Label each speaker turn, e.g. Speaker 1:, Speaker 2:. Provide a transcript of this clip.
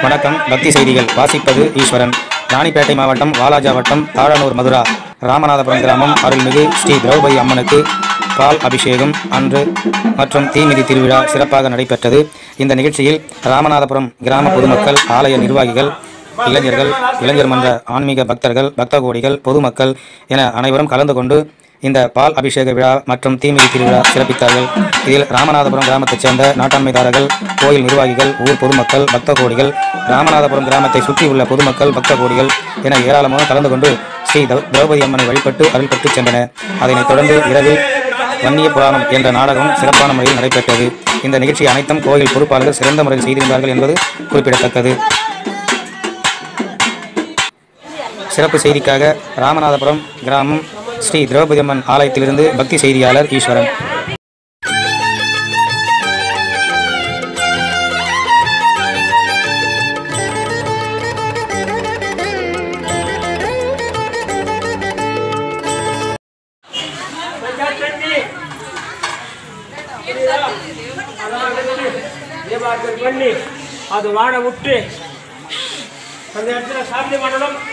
Speaker 1: வணக்கம் பக்தி செய்திகள் வாசிப்பது ஈஸ்வரன் ராணிப்பேட்டை மாவட்டம் வாலாஜா வட்டம் தாழனூர் மதுரா ராமநாதபுரம் கிராமம் அருள்மிகு ஸ்ரீ திரௌபதி அம்மனுக்கு பால் அபிஷேகம் அன்று மற்றும் தீமிதி திருவிழா சிறப்பாக நடைபெற்றது இந்த நிகழ்ச்சியில் ராமநாதபுரம் கிராம பொதுமக்கள் ஆலய நிர்வாகிகள் இளைஞர்கள் இளைஞர் மன்ற ஆன்மீக பக்தர்கள் பக்த கோடிகள் பொதுமக்கள் என அனைவரும் கலந்து கொண்டு இந்த பால் அபிஷேக விழா மற்றும் தீமிதி திருவிழா சிறப்பித்தார்கள் இதில் ராமநாதபுரம் கிராமத்தைச் சேர்ந்த நாட்டாண்மைதாரர்கள் கோயில் நிர்வாகிகள் ஊர் பொதுமக்கள் பக்த கோடிகள் ராமநாதபுரம் கிராமத்தை சுற்றியுள்ள பொதுமக்கள் பக்த கோடிகள் என ஏராளமாக கலந்து கொண்டு ஸ்ரீ திரௌ- திரௌபதி அம்மனை வழிபட்டு அருள் பெற்றுச் சென்றனர் அதனைத் தொடர்ந்து இரவில் வன்னிய புராணம் என்ற நாடகம் சிறப்பான முறையில் நடைபெற்றது இந்த நிகழ்ச்சி அனைத்தும் கோயில் பொறுப்பாளர்கள் சிறந்த முறையில் செய்திருந்தார்கள் என்பது குறிப்பிடத்தக்கது சிறப்பு செய்திக்காக ராமநாதபுரம் கிராமம் ஸ்ரீ திரௌபதி அம்மன் ஆலயத்திலிருந்து பக்தி செய்தியாளர் ஈஸ்வரன்
Speaker 2: தீபார்த்தனை பண்ணி அது வாட விட்டு அந்த இடத்துல சாப்பிட்டு பண்ணணும்